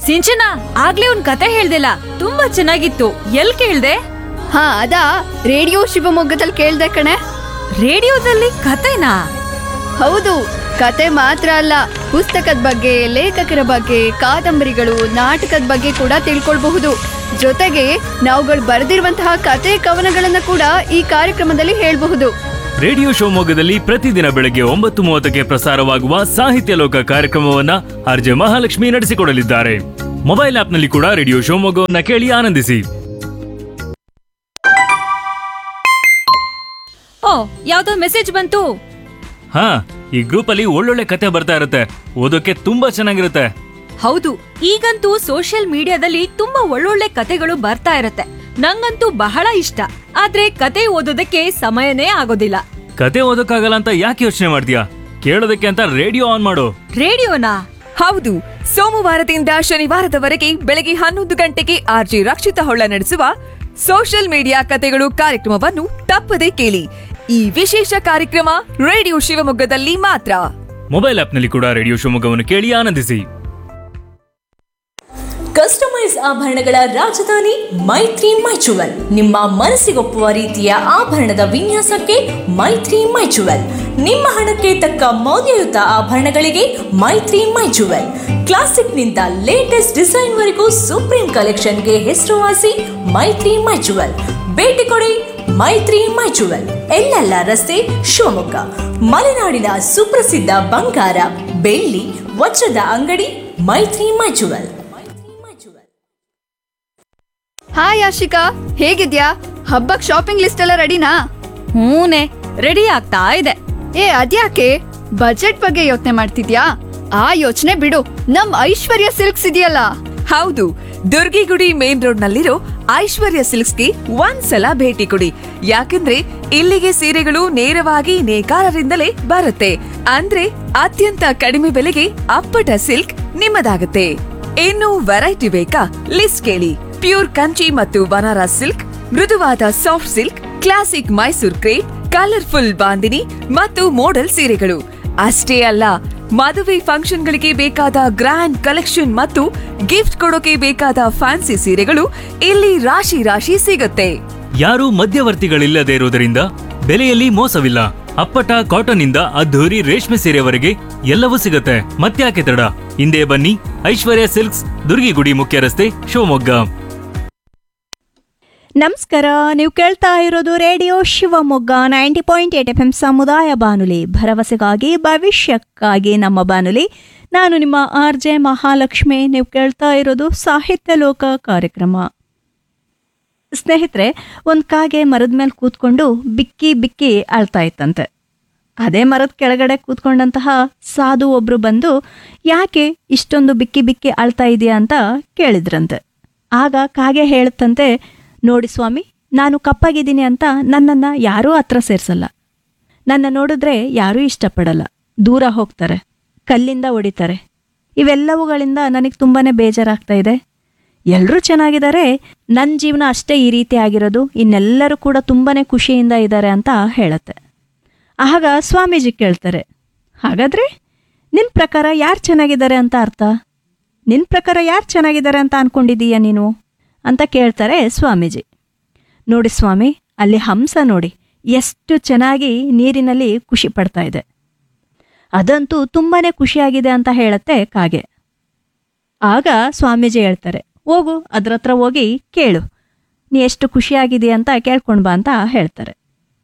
ಸಿಂಚನ ಆಗ್ಲೇ ಒಂದ್ ಕತೆ ಹೇಳ್ದಿಲ್ಲ ತುಂಬಾ ಚೆನ್ನಾಗಿತ್ತು ಎಲ್ ಕೇಳ್ದೆ ಹಾ ಅದಾ ರೇಡಿಯೋ ಶಿವಮೊಗ್ಗದಲ್ಲಿ ಕೇಳ್ದೆ ಕಣೆ ರೇಡಿಯೋದಲ್ಲಿ ಕತೆನಾ ಹೌದು ಕತೆ ಮಾತ್ರ ಅಲ್ಲ ಪುಸ್ತಕದ ಬಗ್ಗೆ ಲೇಖಕರ ಬಗ್ಗೆ ಕಾದಂಬರಿಗಳು ನಾಟಕದ ಬಗ್ಗೆ ಕೂಡ ತಿಳ್ಕೊಳ್ಬಹುದು ಜೊತೆಗೆ ನಾವುಗಳು ಬರೆದಿರುವಂತಹ ಕತೆ ಕವನಗಳನ್ನ ಕೂಡ ಈ ಕಾರ್ಯಕ್ರಮದಲ್ಲಿ ಹೇಳ್ಬಹುದು ರೇಡಿಯೋ ಶಿವಮೊಗ್ಗದಲ್ಲಿ ಪ್ರತಿದಿನ ಬೆಳಗ್ಗೆ ಒಂಬತ್ತು ಮೂವತ್ತಕ್ಕೆ ಪ್ರಸಾರವಾಗುವ ಸಾಹಿತ್ಯ ಲೋಕ ಕಾರ್ಯಕ್ರಮವನ್ನ ಆರ್ಜೆ ಮಹಾಲಕ್ಷ್ಮಿ ನಡೆಸಿಕೊಡಲಿದ್ದಾರೆ ಮೊಬೈಲ್ ಆಪ್ನಲ್ಲಿ ಕೂಡ ರೇಡಿಯೋ ಶಿವಮೊಗ್ಗವನ್ನ ಕೇಳಿ ಆನಂದಿಸಿ ಓ ಯಾವ್ದೋ ಮೆಸೇಜ್ ಬಂತು ಹಾ ಈ ಗ್ರೂಪ್ ಅಲ್ಲಿ ಒಳ್ಳೊಳ್ಳೆ ಕತೆ ಬರ್ತಾ ಇರುತ್ತೆ ಓದೋಕೆ ತುಂಬಾ ಚೆನ್ನಾಗಿರುತ್ತೆ ಹೌದು ಈಗಂತೂ ಸೋಷಿಯಲ್ ಮೀಡಿಯಾದಲ್ಲಿ ತುಂಬಾ ಒಳ್ಳೊಳ್ಳೆ ಕತೆಗಳು ಬರ್ತಾ ಇರತ್ತೆ ನಂಗಂತೂ ಬಹಳ ಇಷ್ಟ ಆದ್ರೆ ಕತೆ ಓದೋದಕ್ಕೆ ಸಮಯನೇ ಆಗೋದಿಲ್ಲ ಕತೆ ಓದೋಕ್ಕಾಗಲ್ಲ ಅಂತ ಯಾಕೆ ಯೋಚನೆ ಮಾಡ್ತೀಯಾ ಕೇಳೋದಕ್ಕೆ ಅಂತ ರೇಡಿಯೋ ಆನ್ ಮಾಡು ರೇಡಿಯೋನಾ ಹೌದು ಸೋಮವಾರದಿಂದ ಶನಿವಾರದವರೆಗೆ ಬೆಳಗ್ಗೆ ಹನ್ನೊಂದು ಗಂಟೆಗೆ ಆರ್ಜಿ ರಕ್ಷಿತ ಹೊಳ್ಳ ನಡೆಸುವ ಸೋಷಿಯಲ್ ಮೀಡಿಯಾ ಕತೆಗಳು ಕಾರ್ಯಕ್ರಮವನ್ನು ತಪ್ಪದೆ ಕೇಳಿ ಈ ವಿಶೇಷ ಕಾರ್ಯಕ್ರಮ ರೇಡಿಯೋ ಶಿವಮೊಗ್ಗದಲ್ಲಿ ಮಾತ್ರ ಮೊಬೈಲ್ ಆಪ್ನಲ್ಲಿ ಕೂಡ ರೇಡಿಯೋ ಶಿವಮೊಗ್ಗವನ್ನು ಕೇಳಿ ಆನಂದಿಸಿ ಕಸ್ಟಮೈಸ್ ಆಭರಣಗಳ ರಾಜಧಾನಿ ಮೈತ್ರಿ ಮೈಚುವಲ್ ನಿಮ್ಮ ಮನಸ್ಸಿಗೊಪ್ಪುವ ರೀತಿಯ ಆಭರಣದ ವಿನ್ಯಾಸಕ್ಕೆ ಮೈತ್ರಿ ಮೈಚುವಲ್ ನಿಮ್ಮ ಹಣಕ್ಕೆ ತಕ್ಕ ಮೌಲ್ಯಯುತ ಆಭರಣಗಳಿಗೆ ಮೈತ್ರಿ ಮೈಚುವಲ್ ಕ್ಲಾಸಿಕ್ನಿಂದ ಲೇಟೆಸ್ಟ್ ಡಿಸೈನ್ವರೆಗೂ ಸುಪ್ರೀಂ ಕಲೆಕ್ಷನ್ಗೆ ಹೆಸರುವಾಸಿ ಮೈತ್ರಿ ಮೈಚುವಲ್ ಭೇಟಿ ಕೊಡಿ ಮೈತ್ರಿ ಮೈಚುವಲ್ ಎಲ್ಲೆಲ್ಲ ರಸ್ತೆ ಶಿವಮೊಗ್ಗ ಮಲೆನಾಡಿನ ಸುಪ್ರಸಿದ್ಧ ಬಂಗಾರ ಬೆಳ್ಳಿ ವಜ್ರದ ಅಂಗಡಿ ಮೈತ್ರಿ ಮೈಚುವಲ್ ಹಾಯ್ ಆಶಿಕಾ ಹೇಗಿದ್ಯಾ ಹಬ್ಬಕ್ ಶಾಪಿಂಗ್ ಲಿಸ್ಟ್ ಎಲ್ಲ ರೆಡಿನಾ ಹೂನೆ ರೆಡಿ ಆಗ್ತಾ ಇದೆ ಏ ಅದ್ಯಾಕೆ ಬಜೆಟ್ ಬಗ್ಗೆ ಯೋಚನೆ ಮಾಡ್ತಿದ್ಯಾ ಆ ಯೋಚನೆ ಬಿಡು ನಮ್ ಐಶ್ವರ್ಯ ಸಿಲ್ಕ್ಸ್ ಇದೆಯಲ್ಲ ಹೌದು ದುರ್ಗಿಗುಡಿ ಮೇನ್ ರೋಡ್ ನಲ್ಲಿರೋ ಐಶ್ವರ್ಯ ಸಿಲ್ಕ್ಸ್ಗೆ ಒಂದ್ಸಲ ಭೇಟಿ ಕೊಡಿ ಯಾಕಂದ್ರೆ ಇಲ್ಲಿಗೆ ಸೀರೆಗಳು ನೇರವಾಗಿ ನೇಕಾರರಿಂದಲೇ ಬರುತ್ತೆ ಅಂದ್ರೆ ಅತ್ಯಂತ ಕಡಿಮೆ ಬೆಲೆಗೆ ಅಪ್ಪಟ ಸಿಲ್ಕ್ ನಿಮ್ಮದಾಗುತ್ತೆ ಇನ್ನು ವೆರೈಟಿ ಬೇಕಾ ಲಿಸ್ಟ್ ಕೇಳಿ ಪ್ಯೂರ್ ಕಂಚಿ ಮತ್ತು ಬನಾರಸ್ ಸಿಲ್ಕ್ ಮೃದುವಾದ soft silk classic Mysore crepe colourful Bandhini ಮತ್ತು ಮೋಡಲ್ ಸೀರೆಗಳು ಅಷ್ಟೇ ಅಲ್ಲ ಮದುವೆ ಫಂಕ್ಷನ್ಗಳಿಗೆ ಬೇಕಾದ ಗ್ರ್ಯಾಂಡ್ ಕಲೆಕ್ಷನ್ ಮತ್ತು ಗಿಫ್ಟ್ ಕೊಡೋಕೆ ಬೇಕಾದ ಫ್ಯಾನ್ಸಿ ಸೀರೆಗಳು ಇಲ್ಲಿ ರಾಶಿ ರಾಶಿ ಸಿಗುತ್ತೆ ಯಾರೂ ಮಧ್ಯವರ್ತಿಗಳಿಲ್ಲದೆ ಇರುವುದರಿಂದ ಬೆಲೆಯಲ್ಲಿ ಮೋಸವಿಲ್ಲ ಅಪ್ಪಟ ಕಾಟನ್ ಇಂದ ಅದ್ಧೂರಿ ರೇಷ್ಮೆ ಸೀರೆವರೆಗೆ ಎಲ್ಲವೂ ಸಿಗುತ್ತೆ ಮತ್ತ್ಯಾಕೆ ತಡ ಹಿಂದೆ ಬನ್ನಿ ಐಶ್ವರ್ಯ ಸಿಲ್ಕ್ಸ್ ದುರ್ಗಿಗುಡಿ ಮುಖ್ಯ ರಸ್ತೆ ಶಿವಮೊಗ್ಗ ನಮಸ್ಕಾರ ನೀವು ಕೇಳ್ತಾ ಇರೋದು radio Shivamogga ninety point eight F M ಸಮುದಾಯ ಬಾನುಲಿ ಭರವಸೆಗಾಗಿ ಭವಿಷ್ಯಕ್ಕಾಗಿ ನಮ್ಮ ಬಾನುಲಿ ನಾನು ನಿಮ್ಮ ಆರ್ ಜೆ ಮಹಾಲಕ್ಷ್ಮಿ ನೀವು ಕೇಳ್ತಾ ಇರೋದು ಸಾಹಿತ್ಯ ಲೋಕ ಕಾರ್ಯಕ್ರಮ ಸ್ನೇಹಿತರೆ ಒಂದು ಕಾಗೆ ಮರದ ಮೇಲೆ ಕೂತ್ಕೊಂಡು ಬಿಕ್ಕಿ ಬಿಕ್ಕಿ ಅಳ್ತಾ ಇತ್ತಂತೆ ಅದೇ ಮರದ ಕೆಳಗಡೆ ಕೂತ್ಕೊಂಡಂತಹ ಸಾಧು ಒಬ್ರು ಬಂದು ಯಾಕೆ ಇಷ್ಟೊಂದು ಬಿಕ್ಕಿ ಬಿಕ್ಕಿ ಅಳ್ತಾ ಇದೆಯಾ ಅಂತ ಕೇಳಿದ್ರಂತೆ ಆಗ ಕಾಗೆ ಹೇಳುತ್ತಂತೆ ನೋಡಿ ಸ್ವಾಮಿ ನಾನು ಕಪ್ಪಾಗಿದ್ದೀನಿ ಅಂತ ನನ್ನನ್ನು ಯಾರೂ ಹತ್ರ ಸೇರಿಸಲ್ಲ ನನ್ನ ನೋಡಿದ್ರೆ ಯಾರೂ ಇಷ್ಟಪಡಲ್ಲ ದೂರ ಹೋಗ್ತಾರೆ ಕಲ್ಲಿಂದ ಹೊಡಿತಾರೆ ಇವೆಲ್ಲವುಗಳಿಂದ ನನಗೆ ತುಂಬಾ ಬೇಜಾರಾಗ್ತಾ ಇದೆ ಎಲ್ಲರೂ ಚೆನ್ನಾಗಿದ್ದಾರೆ ನನ್ನ ಜೀವನ ಅಷ್ಟೇ ಈ ರೀತಿ ಆಗಿರೋದು ಇನ್ನೆಲ್ಲರೂ ಕೂಡ ತುಂಬಾ ಖುಷಿಯಿಂದ ಇದ್ದಾರೆ ಅಂತ ಹೇಳುತ್ತೆ ಆಗ ಸ್ವಾಮೀಜಿ ಕೇಳ್ತಾರೆ ಹಾಗಾದ್ರೆ ನಿನ್ನ ಪ್ರಕಾರ ಯಾರು ಚೆನ್ನಾಗಿದ್ದಾರೆ ಅಂತ ಅರ್ಥ ನಿನ್ನ ಪ್ರಕಾರ ಯಾರು ಚೆನ್ನಾಗಿದ್ದಾರೆ ಅಂತ ಅನ್ಕೊಂಡಿದೀಯ ನೀನು ಅಂತ ಕೇಳ್ತಾರೆ ಸ್ವಾಮೀಜಿ ನೋಡಿ ಸ್ವಾಮಿ ಅಲ್ಲಿ ಹಂಸ ನೋಡಿ ಎಷ್ಟು ಚೆನ್ನಾಗಿ ನೀರಿನಲ್ಲಿ ಖುಷಿ ಪಡ್ತಾ ಇದೆ ಅದಂತೂ ತುಂಬಾ ಖುಷಿಯಾಗಿದೆ ಅಂತ ಹೇಳುತ್ತೆ ಕಾಗೆ ಆಗ ಸ್ವಾಮೀಜಿ ಹೇಳ್ತಾರೆ ಹೋಗು ಅದ್ರ ಹತ್ರ ಹೋಗಿ ಕೇಳು ನೀ ಎಷ್ಟು ಖುಷಿಯಾಗಿದೆಯಾ ಅಂತ ಕೇಳ್ಕೊಂಡು ಬಾ ಅಂತ ಹೇಳ್ತಾರೆ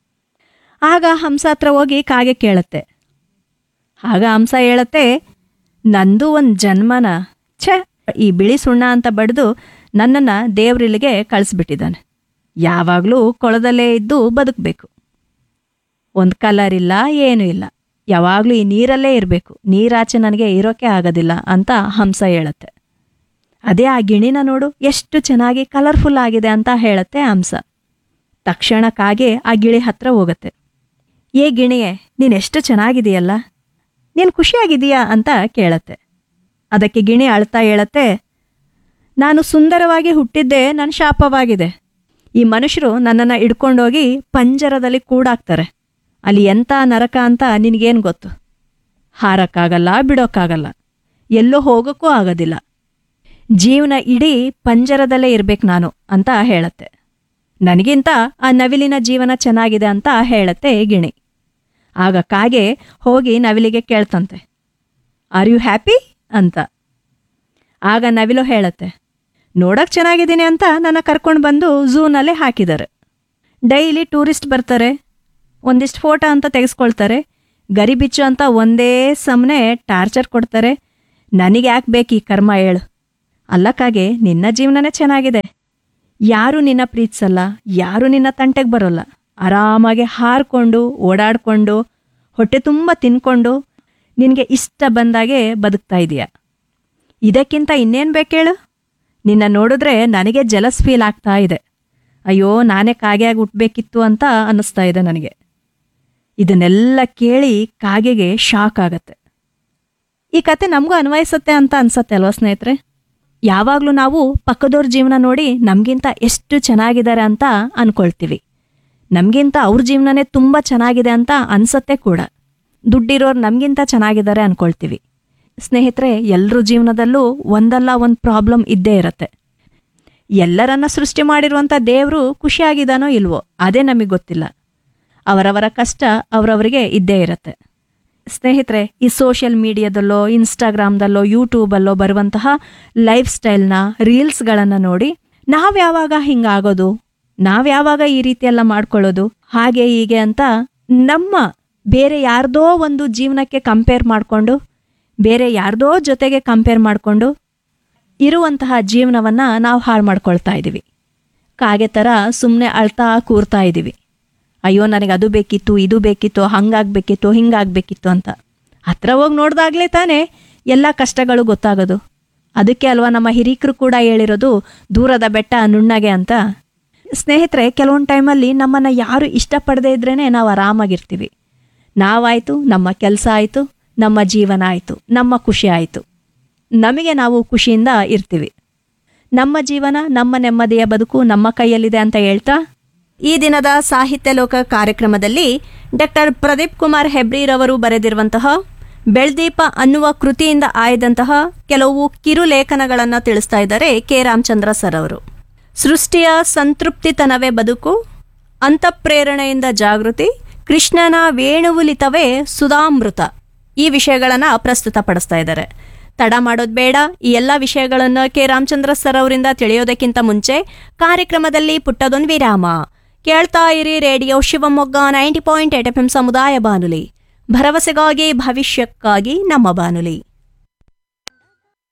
ಆಗ ಹಂಸ ಹತ್ರ ಹೋಗಿ ಕಾಗೆ ಕೇಳುತ್ತೆ ಆಗ ಹಂಸ ಹೇಳತ್ತೆ ನಂದು ಒಂದು ಜನ್ಮನ ಛೆ ಈ ಬಿಳಿ ಸುಣ್ಣ ಅಂತ ಬಡ್ದು ನನ್ನನ್ನು ದೇವ್ರಿಲ್ಲಿಗೆ ಕಳಿಸ್ಬಿಟ್ಟಿದ್ದಾನೆ ಯಾವಾಗಲೂ ಕೊಳದಲ್ಲೇ ಇದ್ದು ಬದುಕಬೇಕು ಒಂದು ಕಲರ್ ಇಲ್ಲ ಏನೂ ಇಲ್ಲ ಯಾವಾಗಲೂ ಈ ನೀರಲ್ಲೇ ಇರಬೇಕು ನೀರಾಚೆ ನನಗೆ ಇರೋಕೆ ಆಗೋದಿಲ್ಲ ಅಂತ ಹಂಸ ಹೇಳುತ್ತೆ ಅದೇ ಆ ಗಿಣಿನ ನೋಡು ಎಷ್ಟು ಚೆನ್ನಾಗಿ ಕಲರ್ಫುಲ್ ಆಗಿದೆ ಅಂತ ಹೇಳುತ್ತೆ ಹಂಸ ತಕ್ಷಣಕ್ಕಾಗೆ ಆ ಗಿಳಿ ಹತ್ರ ಹೋಗುತ್ತೆ ಏ ಗಿಣಿಯೇ ನೀನು ಎಷ್ಟು ಚೆನ್ನಾಗಿದೆಯಲ್ಲ ನೀನು ಖುಷಿಯಾಗಿದೆಯಾ ಅಂತ ಕೇಳತ್ತೆ ಅದಕ್ಕೆ ಗಿಣಿ ಅಳ್ತಾ ಹೇಳತ್ತೆ ನಾನು ಸುಂದರವಾಗಿ ಹುಟ್ಟಿದ್ದೇ ನನ್ನ ಶಾಪವಾಗಿದೆ ಈ ಮನುಷ್ಯರು ನನ್ನನ್ನು ಹಿಡ್ಕೊಂಡೋಗಿ ಪಂಜರದಲ್ಲಿ ಕೂಡಾಕ್ತಾರೆ ಅಲ್ಲಿ ಎಂಥ ನರಕ ಅಂತ ನಿನಗೇನು ಗೊತ್ತು ಹಾರಕ್ಕಾಗಲ್ಲ ಬಿಡೋಕ್ಕಾಗಲ್ಲ ಎಲ್ಲೋ ಹೋಗೋಕ್ಕೂ ಆಗೋದಿಲ್ಲ ಜೀವನ ಇಡೀ ಪಂಜರದಲ್ಲೇ ಇರ್ಬೇಕು ನಾನು ಅಂತ ಹೇಳತ್ತೆ ನನಗಿಂತ ಆ ನವಿಲಿನ ಜೀವನ ಚೆನ್ನಾಗಿದೆ ಅಂತ ಹೇಳತ್ತೆ ಗಿಣಿ ಆಗ ಕಾಗೆ ಹೋಗಿ ನವಿಲಿಗೆ ಕೇಳ್ತಂತೆ ಆರ್ ಯು ಹ್ಯಾಪಿ ಅಂತ ಆಗ ನವಿಲು ಹೇಳತ್ತೆ ನೋಡಕ್ ಚೆನ್ನಾಗಿದ್ದೀನಿ ಅಂತ ನನ್ನ ಕರ್ಕೊಂಡು ಬಂದು ಝೂನಲ್ಲೇ ಹಾಕಿದ್ದಾರೆ ಡೈಲಿ ಟೂರಿಸ್ಟ್ ಬರ್ತಾರೆ ಒಂದಿಷ್ಟು ಫೋಟೋ ಅಂತ ತೆಗೆಸ್ಕೊಳ್ತಾರೆ ಗರಿ ಬಿಚ್ಚು ಅಂತ ಒಂದೇ ಸಮನೆ ಟಾರ್ಚರ್ ಕೊಡ್ತಾರೆ ನನಗೆ ಯಾಕೆ ಬೇಕು ಈ ಕರ್ಮ ಹೇಳು ಅಲ್ಲಕ್ಕಾಗೆ ನಿನ್ನ ಜೀವನನೇ ಚೆನ್ನಾಗಿದೆ ಯಾರು ನಿನ್ನ ಪ್ರೀತಿಸಲ್ಲ ಯಾರು ನಿನ್ನ ತಂಟೆಗೆ ಬರೋಲ್ಲ ಆರಾಮಾಗಿ ಹಾರ್ಕೊಂಡು ಓಡಾಡ್ಕೊಂಡು ಹೊಟ್ಟೆ ತುಂಬ ತಿನ್ಕೊಂಡು ನಿನಗೆ ಇಷ್ಟ ಬಂದಾಗೆ ಬದುಕ್ತಾ ಇದೀಯ ಇದಕ್ಕಿಂತ ಇನ್ನೇನು ಬೇಕೇಳು ನಿನ್ನ ನೋಡಿದ್ರೆ ನನಗೆ ಜಲಸ್ ಫೀಲ್ ಆಗ್ತಾ ಇದೆ ಅಯ್ಯೋ ನಾನೇ ಕಾಗೆಯಾಗಿ ಹುಟ್ಟಬೇಕಿತ್ತು ಅಂತ ಅನ್ನಿಸ್ತಾ ಇದೆ ನನಗೆ ಇದನ್ನೆಲ್ಲ ಕೇಳಿ ಕಾಗೆಗೆ ಶಾಕ್ ಆಗತ್ತೆ ಈ ಕತೆ ನಮಗೂ ಅನ್ವಯಿಸುತ್ತೆ ಅಂತ ಅನ್ಸತ್ತೆ ಅಲ್ವಾ ಸ್ನೇಹಿತರೆ ಯಾವಾಗಲೂ ನಾವು ಪಕ್ಕದವ್ರ ಜೀವನ ನೋಡಿ ನಮಗಿಂತ ಎಷ್ಟು ಚೆನ್ನಾಗಿದ್ದಾರೆ ಅಂತ ಅನ್ಕೊಳ್ತೀವಿ ನಮಗಿಂತ ಅವ್ರ ಜೀವನನೇ ತುಂಬ ಚೆನ್ನಾಗಿದೆ ಅಂತ ಅನ್ಸತ್ತೆ ಕೂಡ ದುಡ್ಡಿರೋರು ನಮಗಿಂತ ಚೆನ್ನಾಗಿದ್ದಾರೆ ಅನ್ಕೊಳ್ತೀವಿ ಸ್ನೇಹಿತರೆ ಎಲ್ಲರ ಜೀವನದಲ್ಲೂ ಒಂದಲ್ಲ ಒಂದು ಪ್ರಾಬ್ಲಮ್ ಇದ್ದೇ ಇರತ್ತೆ ಎಲ್ಲರನ್ನ ಸೃಷ್ಟಿ ಮಾಡಿರುವಂಥ ದೇವರು ಖುಷಿಯಾಗಿದ್ದಾನೋ ಇಲ್ವೋ ಅದೇ ನಮಗೆ ಗೊತ್ತಿಲ್ಲ ಅವರವರ ಕಷ್ಟ ಅವರವರಿಗೆ ಇದ್ದೇ ಇರತ್ತೆ ಸ್ನೇಹಿತರೆ ಈ ಸೋಷಿಯಲ್ ಮೀಡಿಯಾದಲ್ಲೋ ಇನ್ಸ್ಟಾಗ್ರಾಮ್ದಲ್ಲೋ ಯೂಟ್ಯೂಬಲ್ಲೋ ಬರುವಂತಹ ಲೈಫ್ ಸ್ಟೈಲ್ನ ರೀಲ್ಸ್ಗಳನ್ನು ನೋಡಿ ನಾವು ಯಾವಾಗ ಹಿಂಗಾಗೋದು ನಾವು ಯಾವಾಗ ಈ ರೀತಿ ಎಲ್ಲ ಮಾಡ್ಕೊಳ್ಳೋದು ಹಾಗೆ ಹೀಗೆ ಅಂತ ನಮ್ಮ ಬೇರೆ ಯಾರ್ದೋ ಒಂದು ಜೀವನಕ್ಕೆ ಕಂಪೇರ್ ಮಾಡಿಕೊಂಡು ಬೇರೆ ಯಾರ್ದೋ ಜೊತೆಗೆ ಕಂಪೇರ್ ಮಾಡಿಕೊಂಡು ಇರುವಂತಹ ಜೀವನವನ್ನು ನಾವು ಹಾಳು ಮಾಡ್ಕೊಳ್ತಾ ಇದ್ದೀವಿ ಕಾಗೆ ಥರ ಸುಮ್ಮನೆ ಅಳ್ತಾ ಕೂರ್ತಾ ಇದ್ದೀವಿ ಅಯ್ಯೋ ನನಗೆ ಅದು ಬೇಕಿತ್ತು ಇದು ಬೇಕಿತ್ತು ಹಂಗಾಗಬೇಕಿತ್ತು ಹಿಂಗಾಗಬೇಕಿತ್ತು ಅಂತ ಹತ್ರ ಹೋಗಿ ನೋಡ್ದಾಗ್ಲೇ ತಾನೇ ಎಲ್ಲ ಕಷ್ಟಗಳು ಗೊತ್ತಾಗೋದು ಅದಕ್ಕೆ ಅಲ್ವಾ ನಮ್ಮ ಹಿರೀಕರು ಕೂಡ ಹೇಳಿರೋದು ದೂರದ ಬೆಟ್ಟ ನುಣ್ಣಗೆ ಅಂತ ಸ್ನೇಹಿತರೆ ಕೆಲವೊಂದು ಟೈಮಲ್ಲಿ ನಮ್ಮನ್ನು ಯಾರು ಇಷ್ಟಪಡದೇ ಇದ್ರೇ ನಾವು ಆರಾಮಾಗಿರ್ತೀವಿ ನಾವಾಯಿತು ನಮ್ಮ ಕೆಲಸ ಆಯಿತು ನಮ್ಮ ಜೀವನ ಆಯಿತು ನಮ್ಮ ಖುಷಿ ಆಯಿತು ನಮಗೆ ನಾವು ಖುಷಿಯಿಂದ ಇರ್ತೀವಿ ನಮ್ಮ ಜೀವನ ನಮ್ಮ ನೆಮ್ಮದಿಯ ಬದುಕು ನಮ್ಮ ಕೈಯಲ್ಲಿದೆ ಅಂತ ಹೇಳ್ತಾ ಈ ದಿನದ ಸಾಹಿತ್ಯ ಲೋಕ ಕಾರ್ಯಕ್ರಮದಲ್ಲಿ ಡಾಕ್ಟರ್ ಪ್ರದೀಪ್ ಕುಮಾರ್ ಹೆಬ್ರಿರವರು ಬರೆದಿರುವಂತಹ ಬೆಳ್ದೀಪ ಅನ್ನುವ ಕೃತಿಯಿಂದ ಆಯ್ದಂತಹ ಕೆಲವು ಕಿರು ಲೇಖನಗಳನ್ನು ತಿಳಿಸ್ತಾ ಇದ್ದಾರೆ ಕೆ ರಾಮಚಂದ್ರ ಸರ್ ಅವರು ಸೃಷ್ಟಿಯ ಸಂತೃಪ್ತಿತನವೇ ಬದುಕು ಅಂತಃಪ್ರೇರಣೆಯಿಂದ ಜಾಗೃತಿ ಕೃಷ್ಣನ ವೇಣುವುಲಿತವೇ ಸುಧಾಮೃತ ಈ ವಿಷಯಗಳನ್ನು ಪ್ರಸ್ತುತಪಡಿಸ್ತಾ ಇದ್ದಾರೆ ತಡ ಮಾಡೋದು ಬೇಡ ಈ ಎಲ್ಲ ವಿಷಯಗಳನ್ನು ಕೆ ರಾಮಚಂದ್ರ ಸರ್ ಅವರಿಂದ ತಿಳಿಯೋದಕ್ಕಿಂತ ಮುಂಚೆ ಕಾರ್ಯಕ್ರಮದಲ್ಲಿ ಪುಟ್ಟದೊಂದು ವಿರಾಮ ಕೇಳ್ತಾ ಇರಿ radio Shivamogga ninety point eight F M ಸಮುದಾಯ ಬಾನುಲಿ ಭರವಸೆಗಾಗಿ ಭವಿಷ್ಯಕ್ಕಾಗಿ ನಮ್ಮ ಬಾನುಲಿ